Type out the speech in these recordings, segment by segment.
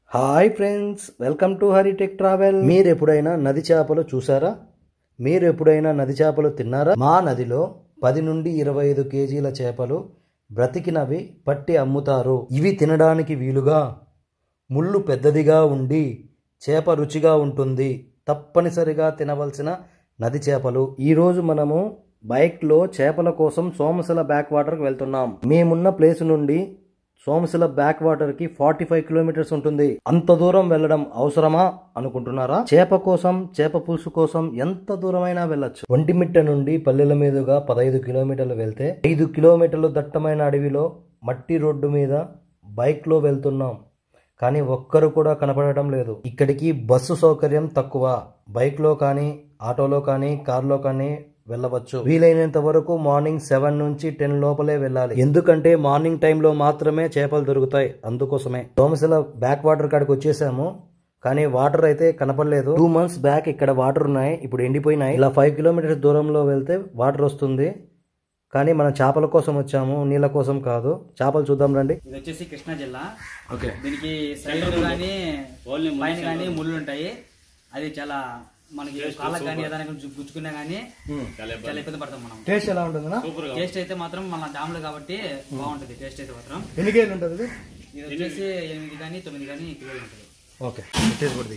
Hi friends welcome to హరిటెక్ travel మీరు ఎప్పుడైనా నది చేపలు చూసారా మీరు ఎప్పుడైనా నది చేపలు తిన్నారా మా నదిలో పది నుండి ఇరవై ఐదు కేజీల చేపలు బ్రతికినవి పట్టి అమ్ముతారు ఇవి తినడానికి వీలుగా ముళ్ళు పెద్దదిగా ఉండి చేప రుచిగా ఉంటుంది తప్పనిసరిగా తినవలసిన నది చేపలు ఈరోజు మనము బైక్లో చేపల కోసం సోమశిల బ్యాక్ వాటర్కి వెళ్తున్నాం మేమున్న ప్లేస్ నుండి సోమశిల బ్యాక్ వాటర్ కి ఫార్టీ ఫైవ్ కిలోమీటర్స్ ఉంటుంది అంత దూరం వెళ్ళడం అవసరమా అనుకుంటున్నారా చేప కోసం చేప పులుసు కోసం ఎంత దూరమైనా వెళ్ళొచ్చు ఒంటిమిట్ట నుండి పల్లెల మీదుగా పదహైదు కిలోమీటర్లు వెళ్తే ఐదు కిలోమీటర్లు దట్టమైన అడవిలో మట్టి రోడ్డు మీద బైక్ లో వెళ్తున్నాం కానీ ఒక్కరు కూడా కనపడటం లేదు ఇక్కడికి బస్సు సౌకర్యం తక్కువ బైక్ లో కానీ ఆటోలో కానీ కార్లో కానీ వెళ్ళవచ్చు వీలైనంత వరకు మార్నింగ్ సెవెన్ నుంచి టెన్ లోపలే వెళ్ళాలి ఎందుకంటే మార్నింగ్ టైంలో మాత్రమే చేపలు దొరుకుతాయి అందుకోసమే సోమశిల బ్యాక్ వాటర్ కాడికి వచ్చేసాము కానీ వాటర్ అయితే కనపడలేదు టూ మంత్స్ బ్యాక్ ఇక్కడ వాటర్ ఉన్నాయి ఇప్పుడు ఎండిపోయినాయి ఇలా ఫైవ్ కిలోమీటర్స్ దూరంలో వెళ్తే వాటర్ వస్తుంది కానీ మనం చేపల కోసం వచ్చాము నీళ్ళ కోసం కాదు చేపలు చూద్దాం రండి ఇది వచ్చేసి కృష్ణా జిల్లా ఓకే దీనికి సైడ్ కానీ పైన కానీ ముళ్ళు ఉంటాయి అది చాలా మనకి కాళ్ళకి కానీ ఏదైనా కొంచెం గుచ్చుకున్నా కానీ చాలా ఇబ్బంది పడతాం మనం టేస్ట్ ఎలా ఉంటుందా టేస్ట్ అయితే మాత్రం మన డాములు కాబట్టి బాగుంటది టేస్ట్ అయితే మాత్రం ఎన్ని కేజీలు ఉంటుంది ఇది వచ్చేసి ఎనిమిది కానీ తొమ్మిది కానీ కిలోలు ఉంటుంది ఓకే టేస్ట్ పడుతుంది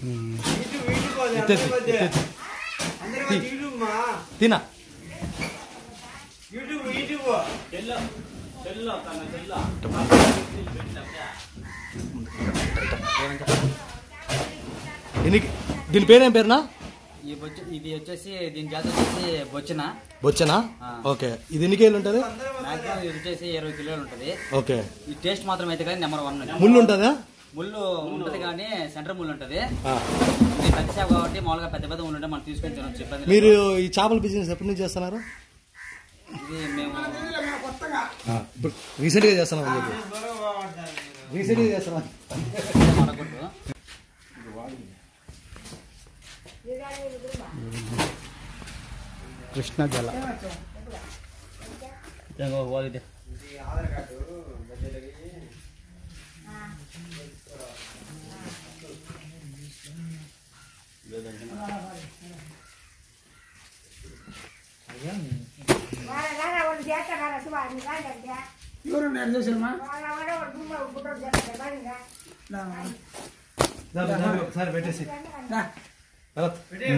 తినా ఎన్ని దీని పేరేం పేరునా ఈ బొచ్చ ఇది వచ్చేసి దీని జాతి వచ్చేసి బొచ్చిన బొచ్చనా ఆ. ఓకే ఇది ఎన్ని కేజీలు ఉంటుంది మాక్సిమం ఇది వచ్చేసి ఇరవై కిలోలు ఉంటుంది ఓకే ఈ టేస్ట్ మాత్రం అయితే కానీ నెంబర్ వన్ ముళ్ళు ఉంటుందా ముళ్ళు ఉంటది కానీ సెంటర్ ముళ్ళు ఉంటది ఆ. ఇది పెద్ద చేప కాబట్టి మామూలుగా పెద్ద పెద్ద ముళ్ళు ఉంటే మనం తీసుకొని తినొచ్చు ఇబ్బంది లేదు. మీరు ఈ చేపల బిజినెస్ ఎప్పటి నుంచి చేస్తున్నారు ఇది మేము ఇప్పుడు రీసెంట్గా చేస్తున్నాం అని చెప్పి రీసెంట్గా చేస్తున్నాం మనకొట్టు కృష్ణా జల ఒకసారి పెట్టేసి భరత్.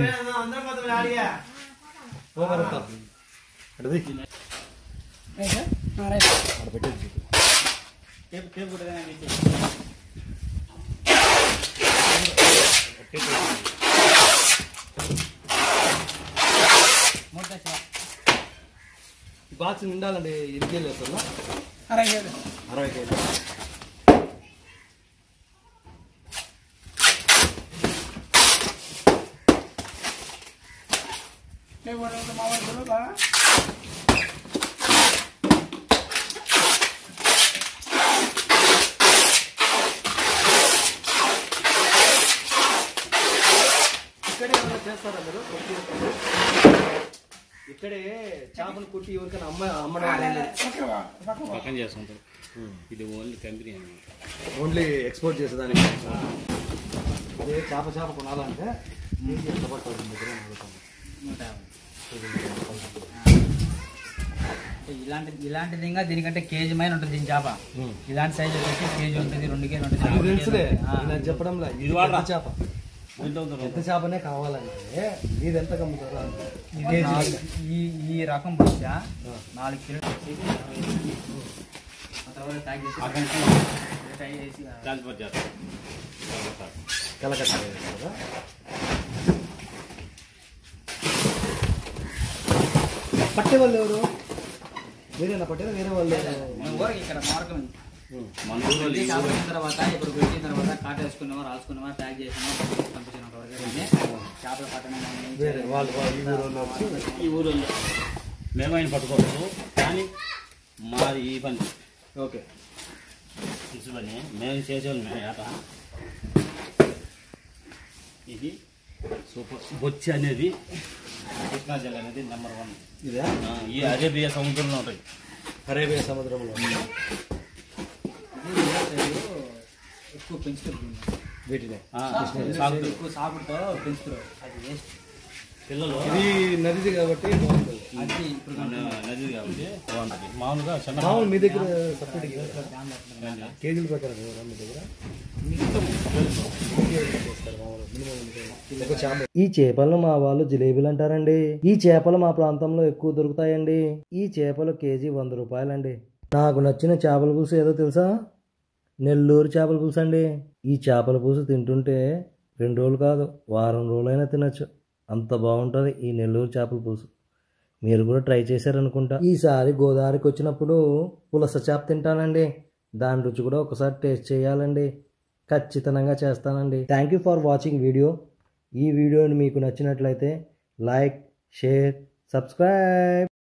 ఓ భరత్. అటు దియ్. అటు పెట్టేసి. ఈ బాక్స్ నిండాలండి ఎన్ని కేజీలు వేస్తున్నా అరవై కేజీలు ఇక్కడే ఏమైనా చేస్తారా మీరు కొట్టి ఇక్కడే చేపలు కుట్టి ఎవరికైనా అమ్మ అమ్మడం అనేది పక్కన చేసుకుంటారు ఇది ఓన్లీ కంపెనీ అన్నమాట ఓన్లీ ఎక్స్పోర్ట్ చేసేదానికి అదే చేప చేప కొనాలంటే కేజీ ఎంత పడుతుంది మీ దగ్గర అని అడుగుతాను. నూట యాభై. ఇలాంటి ఇలాంటిది ఇంకా దీనికంటే కేజీ మైన ఉంటుంది దీని చేప ఉమ్. ఇలాంటి సైజ్ వచ్చేసి కేజీ ఉంటుంది రెండు కేజీ ఉంటుంది ఇది నాలుగు కేజీ తెలుసులే ఉంటుంది. ఆ. నేను చెప్పడం లేదు ఇది పెద్ద చేప పెద్ద చేపనే కావాలంటే ఇది ఎంత కమ్ముతారా ఇది నాలుగు- ఈ ఈ రకం బొచ్చ నాలుగు కిలో ఆ తర్వాత ప్యాక్ చేసి టై చేసి ఆ, ట్రాన్స్ఫర్ చేస్తారు కలకత్తా వేస్తారు కదా పట్టే వాళ్ళు ఎవరు మీరేనా పట్టేదా వేరే వాళ్ళు మేము ఊరికి ఇక్కడ మార్గం మన ఊళ్ళో ఇది కాసిన తర్వాత ఇప్పుడు పెట్టిన తర్వాత కాట వేసుకున్నావా రాసుకున్నావా ప్యాక్ చేసినావా పంపించిన వరకు కానీ చేపల పట్టణం కానీ వేరే వాళ్ళు వాళ్ళు ఈ ఊరు వాళ్ళు వచ్చి ఈ ఊళ్ళో మేమైనా పట్టుకోవచ్చు కానీ మాది ఈ పని ఓకే ఇసు పని మేము చేసేవాళ్ళం ఏట ఇది సూపర్ బొచ్చి అనేది కృష్ణా జిల్లా అనేది నెంబర్ వన్ ఇదే ఆ, ఈ అరేబియా సముద్రంలో ఉంటాయి అరేబియా సముద్రంలో ఇది రివర్స్ సైడ్ ఎక్కువ పెంచుతుంది వీటిని ఆ, సాగుతుంది. ఎక్కువ సాగుతో పెంచుతారు అది వేస్ట్ పిల్లలు ఇది నదిది కాబట్టి బాగుంటుంది అది ఇప్పుడు మన నది కాబట్టి బాగుంటుంది మామూలుగా చిన్న మామూలు మీ దగ్గర సపరేట్ కేజీల ప్రకారం కదా మీ దగ్గర చేస్తారు మామూలు మినిమం ఒక చాంబర్ ఈ చేపలను మా వాళ్ళు జిలేబీలు అంటారండి ఈ చేపలు మా ప్రాంతంలో ఎక్కువ దొరుకుతాయండి ఈ చేపలు కేజీ వంద రూపాయలండి నాకు నచ్చిన చేపల పులుసు ఏదో తెలుసా నెల్లూరు చేపల పులుసు అండి ఈ చేపల పులుసు తింటుంటే రెండు రోజులు కాదు వారం రోజులైనా తినచ్చు అంత బాగుంటుంది ఈ నెల్లూరు చేపల పులుసు మీరు కూడా ట్రై చేశారనుకుంటా ఈసారి గోదావరికి వచ్చినప్పుడు పులస చేప తింటానండి దాని రుచి కూడా ఒకసారి టేస్ట్ చేయాలండి ఖచ్చితంగా చేస్తానండి thank you for watching video ఈ వీడియోని మీకు నచ్చినట్లయితే లైక్ షేర్ సబ్స్క్రైబ్